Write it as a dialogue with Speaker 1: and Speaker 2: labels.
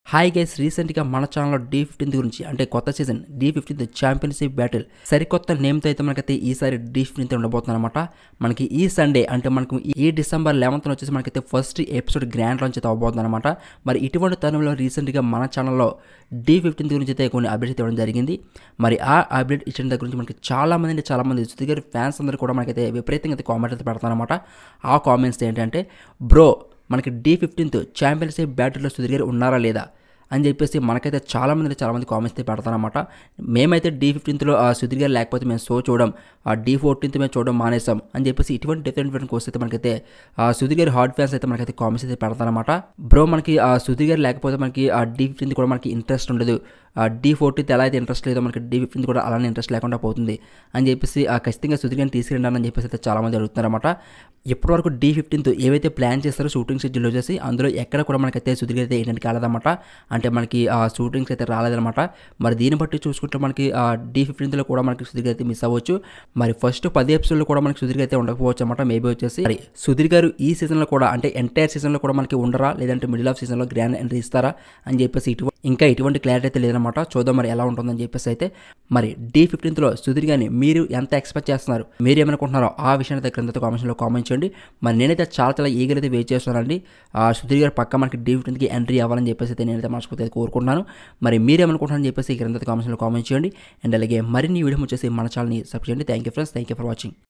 Speaker 1: hi guys రీసెంట్గా మన ఛానల్లో డీ ఫిఫ్టీన్త్ గురించి అంటే కొత్త season Dhee fifteenth championship battle సరికొత్త నేమ్తో అయితే మనకైతే ఈసారి డీ ఫిఫ్టీన్త్ ఉండబోతుంది అనమాట మనకి ఈ సండే అంటే మనకు ఈ డిసెంబర్ లెవెన్త్ వచ్చేసి మనకైతే ఫస్ట్ ఎపిసోడ్ గ్రాండ్ లాంచ్ అయితే అవబోతుంది అనమాట మరి ఇటువంటి తరుణంలో రీసెంట్గా మన ఛానల్లో డీ ఫిఫ్టీన్త్ గురించి అయితే కొన్ని అప్డేట్స్ అయితే ఇవ్వడం జరిగింది మరి ఆ అప్డేట్ ఇచ్చిన దగ్గర గురించి మనకి చాలా మంది అంటే చాలా మంది శృతి గారి ఫ్యాన్స్ అందరూ కూడా మనకైతే విపరీతంగా అయితే కామెంట్ అయితే పెడతారనమాట ఆ కామెంట్స్ ఏంటంటే బ్రో మనకి డీ ఫిఫ్టీన్త్ ఛాంపియన్షిప్ బ్యాటిల్లో సుధీర్ గారు ఉన్నారా లేదా అని చెప్పేసి మనకైతే చాలా మంది చాలా మంది కామెంట్స్ అయితే పెడతారనమాట మేమైతే డీ ఫిఫ్టీన్త్లో సుధీర్ గారు లేకపోతే మేము షో చూడడం ఆ డీ ఫోర్టీన్త్ మేము చూడడం మానేసాం అని చెప్పేసి ఇటువంటి డిఫరెంట్ డిఫరెంట్ కోర్స్ అయితే మనకైతే ఆ సుధీర్ గారి హార్డ్ ఫ్యాన్స్ అయితే మనకైతే కామెంట్స్ అయితే పెడతారనమాట బ్రో మనకి ఆ సుధీర్ గారు లేకపోతే మనకి ఆ డీ ఫిఫ్టీన్త్ కూడా మనకి ఇంట్రెస్ట్ ఉండదు ఆ డీ ఫోర్టీన్త్ ఎలా అయితే ఇంట్రెస్ట్ లేదో మనకి డీ ఫిఫ్టీన్త్ కూడా అలానే ఇంట్రెస్ట్ లేకుండా పోతుంది అని చెప్పేసి ఆ ఖచ్చితంగా సుధీర్ గారిని తీసుకురండి అని చెప్పేసి అయితే చాలామంది అడుగుతున్నారన్నమాట ఇప్పటివరకు డీ ఫిఫ్టీన్త్ ఏవైతే ప్లాన్ చేస్తారో షూటింగ్ షెడ్యూల్ వచ్చేసి అందులో ఎక్కడ కూడా మనకైతే సుధీర్ అయితే ఏంటంటే కాలేదన్నమాట అంటే మనకి ఆ షూటింగ్స్ అయితే రాలేదన్నమాట మరి దీన్ని బట్టి చూసుకుంటే మనకి ఆ డీ ఫిఫ్టీన్త్లో కూడా మనకి సుధీర్ అయితే మిస్ అవ్వచ్చు మరి ఫస్ట్ పది ఎపిసోడ్లో కూడా మనకి సుధీర్ అయితే ఉండకపోవచ్చు అనమాట మేబీ వచ్చేసి మరి సుధీర్ గారు ఈ సీజన్లో కూడా అంటే ఎంటైర్ సీజన్లో కూడా మనకి ఉండరా లేదంటే మిడిల్ ఆఫ్ సీజన్లో గ్రాండ్ ఎంట్రీ ఇస్తారా అని చెప్పేసి ఇటు ఇంకా ఎటువంటి క్లారిటీ అయితే లేదనమాట చూద్దాం మరి ఎలా ఉంటుందని చెప్పేసి అయితే మరి డీ ఫిఫ్టీన్త్లో సుధీర్ గారిని మీరు ఎంత ఎక్స్పెక్ట్ చేస్తున్నారు మీరు ఏమనుకుంటున్నారో ఆ విషయాన్ని అయితే క్రింద కామెంట్స్లో కామెంట్ చేయండి మరి నేనైతే చాలా చాలా ఈగర్ అయితే వెయిట్ చేస్తున్నానండి ఆ సుధీర్ గారు పక్క మనకి డీ ఫిఫ్టీన్త్కి ఎంట్రీ అవ్వాలని చెప్పేసి అయితే నేనైతే మనస్ఫూర్తిగా కోరుకుంటున్నాను మరి మీరు ఏమనుకుంటున్నారని చెప్పేసి క్రింద కామెంట్స్లో కామెంట్ చేయండి అండ్ అలాగే మరిన్ని వీడియో వచ్చేసి మన ఛానల్ని సబ్స్క్రైబ్ చేయండి thank you friends thank you for watching